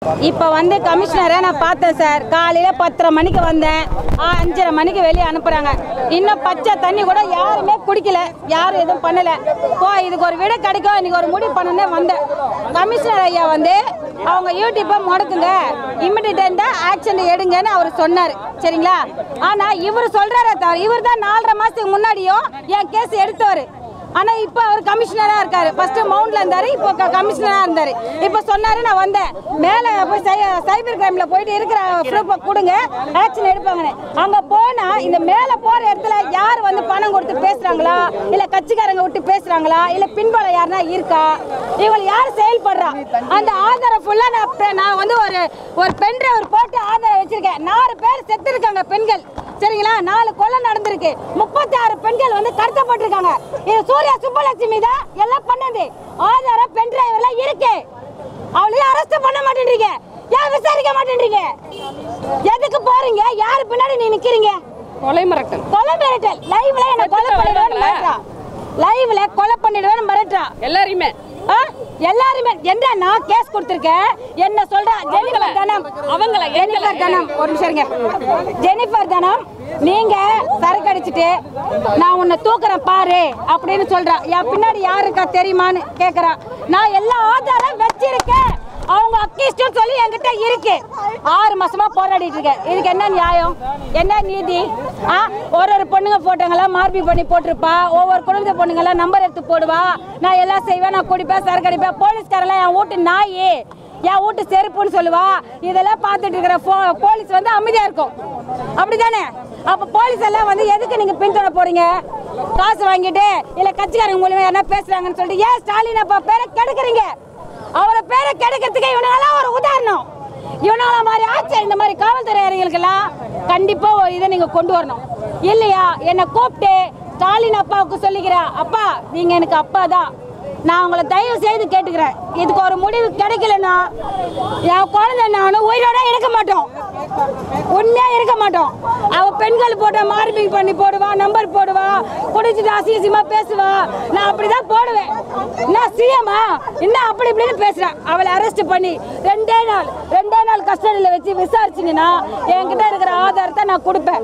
இப்போ வந்து கமிஷனரை நான் பார்த்தேன் சார் காலையில் பத்தரை மணிக்கு வந்தேன் ஆ, அஞ்சரை மணிக்கு வெளியே அனுப்புகிறாங்க இன்னும் பச்சை தண்ணி கூட யாருமே குடிக்கல யாரும் எதுவும் பண்ணலை ஓ இதுக்கு ஒரு விட கிடைக்கும் இன்னைக்கு ஒரு முடிவு பண்ணனே வந்தேன் கமிஷனர் ஐயா வந்து அவங்க யூடியூப்பை முடக்குங்க இமிடியேட்டாக ஆக்ஷன் எடுங்கன்னு அவர் சொன்னார் சரிங்களா ஆனால் இவர் சொல்கிறாரே தவிர இவர் தான் நாலரை மாதத்துக்கு முன்னாடியும் என் கேஸ் எடுத்தவர் ஆனா இப்ப அவர் கமிஷனரா இருக்காரு ஃபர்ஸ்ட் மவுண்ட்ல இருந்தாரு இப்போ க- கமிஷனரா இருந்தாரு இப்போ சொன்னாரு நான் வந்தேன் மேல போய் சை- சைபர் கிரைம்ல போயிட்டு இருக்கிற ப்ரூஃப் கொடுங்க ஆக்ஷன் எடுப்பாங்கன்னு அங்க போனா இந்த மேல போற இடத்துல யார் வந்து பணம் கொடுத்து பேசுறாங்களா இல்ல கட்சிக்காரங்க விட்டு பேசுறாங்களா இல்ல பின்புல யாருன்னா இருக்கா இவங்க யார் செயல்படுறா அந்த ஆதாரம் ஃபுல்லா நான் பெ- நான் வந்து ஒரு ஒரு பென் டிரைவர் போட்டு ஆதாரம் வச்சிருக்கேன் நாலு பேர் செத்து இருக்காங்க பெண்கள் சரிங்களா நாலு கொலை நடந்திருக்கு முப்பத்தி ஆறு பெண்கள் வந்து கடத்தப்பட்டிருக்காங்க இது சூர்யா சுப்பலட்சுமி தான் எல்லாம் பண்ணது ஆதாரம் பென் டிரைவர்ல இருக்கு அவளையும் அரெஸ்ட் பண்ண மாட்டேன்றீங்க ஏன் விசாரிக்க மாட்டேன்றீங்க எதுக்கு போறீங்க யாரு பின்னாடி நீ நிக்கிறீங்க கொலை மிரட்டல் கொலை மிரட்டல் லைவ்ல என்ன கொலை பண்ணிடுவேன்னு மிரட்டா லைவ்ல கொலை பண்ணிடுவேன்னு மிரட்டா எல்லாரையுமே ஆ? எல்லாருமே என்ன நான் கேஸ் கொடுத்திருக்கேன் என்ன சொல்ற ஜெனிஃபர் தனம் அவங்கள, ஜெனிஃபர் தனம் ஒரு நிமிஷம் இருங்க ஜெனிஃபர் தனம் நீங்க சரக்கு அடிச்சிட்டு நான் உன்னை தூக்குறேன் பாரு அப்படின்னு சொல்றா என் பின்னாடி யாரு இருக்கா தெரியுமான்னு கேக்குறா நான் எல்லா ஆதாரம் வச்சிருக்கேன் அவங்க அக்கிஸ்டும் சொல்லி என்கிட்ட இருக்கு ஆறு மாசமா போராடிட்டு இருக்கேன் இதுக்கு என்ன நியாயம் என்ன நீதி ஆ ஒரு ஒரு பொண்ணுங்க போட்டோங்கெல்லாம் மார்பி பண்ணி போட்டிருப்பா ஒவ்வொரு குடும்ப பொண்ணுங்கெல்லாம் நம்பர் எடுத்து போடுவா நான் எல்லாம் செய்வேன் நான் குடிப்பேன் சரக்கு அடிப்பேன் போலீஸ்காரெல்லாம் என் வீட்டு நாய் என் வீட்டு செருப்புன்னு சொல்லுவா இதெல்லாம் பார்த்துட்டு இருக்கிற போ- போலீஸ் வந்து அமைதியா இருக்கும் அப்படிதானே அப்ப போலீஸ் எல்லாம் வந்து எதுக்கு நீங்க பின்தொடர போறீங்க காசு வாங்கிட்டு இல்ல கட்சிக்காரங்க மூலியமா என்ன பேசுறாங்கன்னு சொல்லிட்டு ஏன் ஸ்டாலின் அப்பா பேரை கெடுக்குறீங்க அவரை பேரை கெடுக்கிறதுக்கு இவனெல்லாம் ஒரு உதாரணம் இவனால மாதிரி ஆட்சி இந்த மாதிரி காவல்துறை அதிகாரிகளுக்கெல்லாம் கண்டிப்பா ஒரு இதை நீங்க கொண்டு வரணும் இல்லையா என்னை கூப்பிட்டு ஸ்டாலின் அப்பாவுக்கு சொல்லிக்கிறேன் அப்பா நீங்க எனக்கு அப்பா தான் நான் உங்களை தயவு செய்து கேட்டுக்கிறேன் இதுக்கு ஒரு முடிவு கிடைக்கலன்னா என் குழந்தை நானும் உயிரோட இருக்க மாட்டோம் உண்மையா இருக்க மாட்டோம் அவ பெண்கள் போட்ட மார்பிங் பண்ணி போடுவா நம்பர் போடுவா குடிச்சிட்டு அசிங்கசியமா பேசுவா நான் அப்படிதான் போடுவேன் என்ன சிஎம்மா என்ன அப்படி இப்படின்னு பேசுறேன் அவளை அரெஸ்ட் பண்ணி ரெண்டே நாள் ரெண்டே நாள் கஸ்டடியில் வச்சு விசாரிச்சிங்கன்னா என்கிட்ட இருக்கிற ஆதாரத்தை நான் கொடுப்பேன்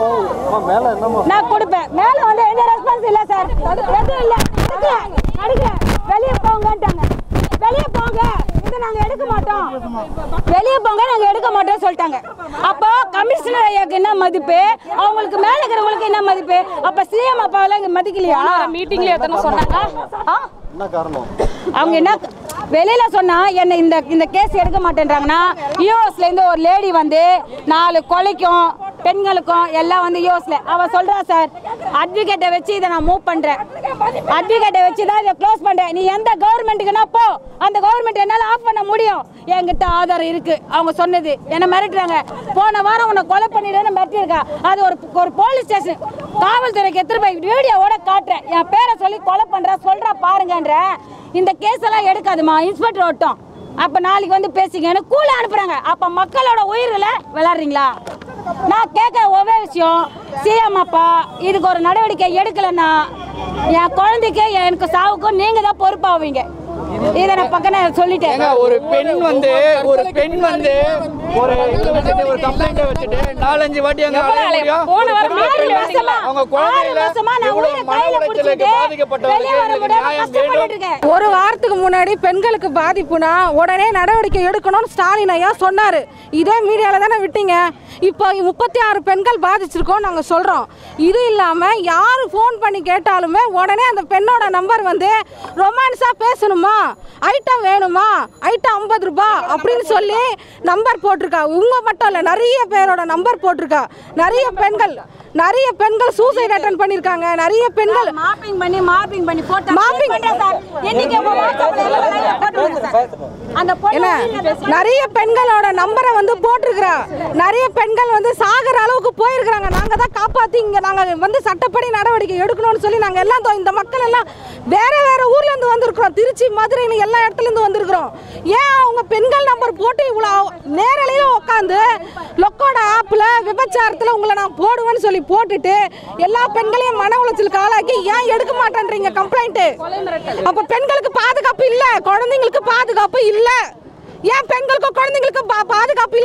நான் கொடுப்பேன் மேல வந்து எந்த ரெஸ்பான்ஸ் இல்ல சார் எதுவும் இல்ல எடுக்கல எடுக்கல வெளிய போங்கன்ட்டாங்க வெளிய போங்க இதை நாங்க எடுக்க மாட்டோம் வெளிய போங்க நாங்க எடுக்க மாட்டோம் சொல்லிட்டாங்க அப்போ கமிஷனர் ஐயாக்கு என்ன மதிப்பு அவங்களுக்கு மேல இருக்கிறவங்களுக்கு என்ன மதிப்பு அப்ப சிஎம் அப்பாவெல்லாம் இங்க மதிக்கலையா மீட்டிங்ல எத்தனை சொன்னாங்க ஆ? என்ன காரணம் அவங்க என்ன வெளியில சொன்னா என்ன இந்த இந்த கேஸ் எடுக்க மாட்டேன்றாங்கன்னா யூஎஸ்ல இருந்து ஒரு லேடி வந்து நாலு கொலைக்கும் பெண்களுக்கும் எல்லாம் வந்து யூஎஸ்ல அவ சொல்றா சார் அட்வொகேட்டை வச்சு இதை நான் மூவ் பண்றேன் அட்வொகேட்டை வச்சு தான் இதை க்ளோஸ் பண்றேன் நீ எந்த கவர்மெண்ட்டுக்குன்னா போ அந்த கவர்மெண்ட் என்னால ஆஃப் பண்ண முடியும் என்கிட்ட ஆதாரம் இருக்கு அவங்க சொன்னது என்ன மிரட்டுறாங்க போன வாரம் உன்னை கொலை பண்ணிடுன்னு மிரட்டியிருக்கா அது ஒரு ஒரு போலீஸ் ஸ்டேஷன் காவல்துறைக்கு எடுத்துட்டு போய் வீடியோவோட காட்டுறேன் என் பேரை சொல்லி கொலை பண்றா சொல்றா பாருங்கன்ற இந்த கேஸ் எல்லாம் எடுக்காதுமா இன்ஸ்பெக்டர் ஓட்டம் அப்ப நாளைக்கு வந்து பேசிங்கன்னு கூல அனுப்புறாங்க அப்ப மக்களோட உயிர்களை விளையாடுறீங்களா நான் கேட்க ஒரே விஷயம் சிஎம் அப்பா இதுக்கு ஒரு நடவடிக்கை எடுக்கலைன்னா என் குழந்தைக்கு எனக்கு சாவுக்கும் நீங்க தான் பொறுப்பாவீங்க இதை நான் பக்கம் சொல்லிட்டேன் ஏங்க ஒரு பெண் வந்து ஒரு பெண் வந்து ஒரு இது வச்சுட்டு ஒரு கம்ப்ளைண்ட் வச்சுட்டு நாலஞ்சு வாட்டி அங்க அலைய முடியும் போன வாரம் ஒரு ஆறு பெண் மாசமா அவங்க ஆறு குழந்தையில மாசமா நான் இவ்வளவு உயிரை மன கையில உளைச்சலுக்கு பிடிச்சிட்டு வெளியே பாதிக்கப்பட்டவர்களுக்கு வர இதுக்கு முடியாம நியாயம் கஷ்டப்பட்டுட்டு வேணும் இருக்கேன் ஒரு வாரத்துக்கு முன்னாடி பெண்களுக்கு பாதிப்புனா உடனே நடவடிக்கை எடுக்கணும்னு ஸ்டாலின் ஐயா சொன்னாரு இதே மீடியால தானே விட்டீங்க இப்போ முப்பத்தி ஆறு பெண்கள் பாதிச்சிருக்கோம் நாங்கள் சொல்கிறோம் இது இல்லாமல் யார் ஃபோன் பண்ணி கேட்டாலுமே உடனே அந்த பெண்ணோட நம்பர் வந்து ரொமான்ஸாக பேசணுமா ஐட்டம் வேணுமா ஐட்டம் ஐம்பது ரூபாய் அப்படின்னு சொல்லி நம்பர் போட்டிருக்கா உங்க மட்டும் இல்லை நிறைய பேரோட நம்பர் போட்டிருக்கா நிறைய பெண்கள் நிறைய பெண்கள் சூசைட் அட்டன் பண்ணியிருக்காங்க நிறைய பெண்கள் மாப்பிங் பண்ணி மார்பிங் பண்ணி போட்டு Mopping. சார் என்னைக்கு உங்க வாட்ஸ்அப்ல போட்டுருங்க சார் அந்த என்ன பொண்ணு நிறைய பெண்களோட நம்பரை வந்து போட்டிருக்கிறா நிறைய பெண்கள் வந்து சாகிற அளவுக்கு போயிருக்கிறாங்க நாங்க தான் காப்பாத்தி இங்க நாங்க வந்து சட்டப்படி நடவடிக்கை எடுக்கணும்னு சொல்லி நாங்க எல்லாம் தோ- இந்த மக்கள் எல்லாம் வேற வேற ஊர்ல இருந்து வந்திருக்கிறோம் திருச்சி மதுரைன்னு எல்லா இடத்துல இருந்து வந்திருக்கிறோம் ஏன் அவங்க பெண்கள் நம்பர் போட்டு இவ்வளவு நேரலையில உட்காந்து லொக்கோட ஆப்ல விபச்சாரத்துல உங்களை நான் போடுவேன்னு சொல்லி போட்டுட்டு எல்லா பெண்களையும் மன உளைச்சலுக்கு ஆளாக்கி ஏன் எடுக்க மாட்டேன்றீங்க கம்ப்ளைண்ட் அப்ப பெண்களுக்கு பாதுகாப்பு இல்ல குழந்தைங்களுக்கு பாதுகாப்பு இல்ல ஏன் பெண்களுக்கும் குழந்தைங்களுக்கு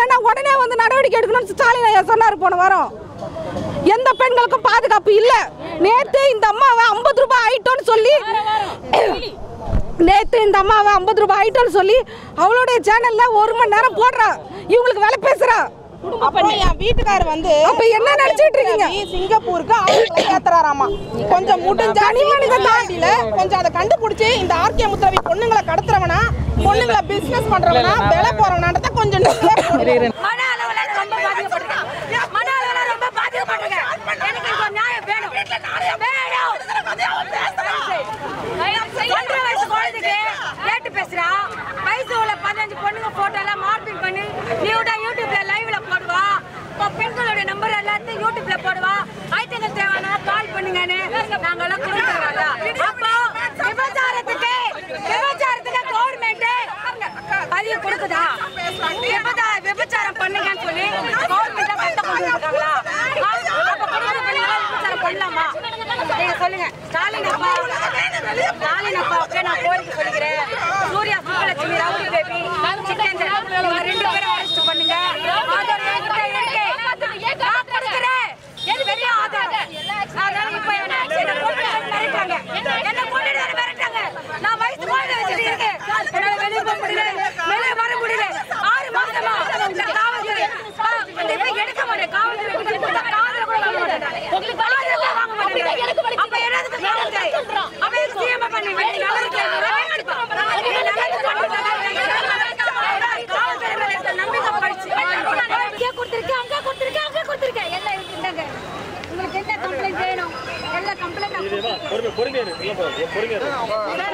இல்லைன்னா உடனே வந்து நடவடிக்கை எடுக்கணும்னு ஸ்டாலின் ஐயா சொன்னார் போன வாரம் எந்த பெண்களுக்கும் பாதுகாப்பு இல்லை நேத்து இந்த அம்மாவை ஐம்பது ரூபாய் ஆயிட்டோன்னு சொல்லி நேத்து இந்த அம்மாவை ஐம்பது ரூபாய் ஆயிட்டோன்னு சொல்லி அவளுடைய சேனல்ல ஒரு மணி நேரம் போடுறா இவங்களுக்கு வேலை பேசுறா அப்புறம் என் வீட்டுக்காரர் வந்து அப்ப என்ன நினைச்சிட்டு இருக்கீங்க? சிங்கப்பூருக்கு ஆளுங்களை ஏத்துறாராமா கொஞ்சம் முடிஞ்ச மனித தாண்டில கொஞ்சம் அதை கண்டுபிடிச்சு இந்த ஆர்கே முத்தரவி பொண்ணுங்களை கடத்துறவனா பொண்ணுங்களை பிசினஸ் பண்றவனா விலை போறவனான்றத கொஞ்சம் நீங்களே மன அளவுல ரொம்ப பாதிக்கப்பட்டிருக்கேன் மன அளவுல ரொம்ப பாதிக்கப்பட்டிருக்கேன் எனக்கு இப்போ நியாயம் வேணும் வேணும் ஒன்றரை வயசு குழந்தைக்கு கேட்டு பேசுறா வயசு உள்ள பதினஞ்சு பொண்ணுங்க போட்டோ எல்லாம் மார்பிங் பண்ணி நீ விட யூடியூப்ல லைவ்ல போடுவா இப்போ பெண்களோட நம்பர் எல்லாத்தையும் யூடியூப்ல போடுவா ஐட்டங்கள் தேவையான கால் பண்ணுங்கன்னு நாங்கெல்லாம் கொடுத்துறோம்ல அப்போ விபச்சாரத்துக்கு விபச்சாரத்துக்கு கவர்மெண்ட் பதிவு கொடுக்குதா விபதா விபச்சாரம் பண்ணுங்கன்னு சொல்லி கவர்மெண்ட் சட்டம் கொண்டு வந்திருக்காங்களா அப்ப குடும்ப பெண்கள் விபச்சாரம் பண்ணலாமா நீங்க சொல்லுங்க ஸ்டாலின் அப்பா ஸ்டாலின் அப்பாவுக்கு நான் கோரிக்கை சொல்லிக்கிறேன் Surya Subbulakshmi rowdy baby chicken இவங்க ரெண்டு பேரும் அரெஸ்ட் பண்ணுங்க ஆதார் என்கிட்ட இருக்கு நான் கொடுக்குறேன் எது பெரிய ஆதார் அதனால இப்ப என்ன ஆக்சிடென்ட் போட்டு மிரட்டாங்க என்ன கொண்டுட்டு வர மிரட்டாங்க நான் வயசு குழந்தை வச்சுட்டு இருக்கேன் என்னால வெளியே போக முடியல வெளியே வர முடியல ஆறு மாசமா இந்த காவல்துறை ஆ, இந்த இப்ப எடுக்க மாட்டேன் காவல்துறை கிட்ட கொடுத்தா காதுல கூட வாங்க மாட்டேன் உங்களுக்கு காதுல கூட வாங்க மாட்டேன் அப்ப என்னதுக்கு காவல்துறை அப்ப எதுக்கு சிஎம் பண்ணி வெட்டி நல்லதுக்கு காவல்துறை மேல இருக்க நம்பிக்கை போயிடுச்சு இங்கே கொடுத்துருக்கேன் அங்கே கொடுத்துருக்கேன் அங்கே கொடுத்துருக்கேன் எல்லாம் இருக்குங்க உங்களுக்கு என்ன கம்ப்ளைண்ட் வேணும் எல்லா கம்ப்ளைண்ட்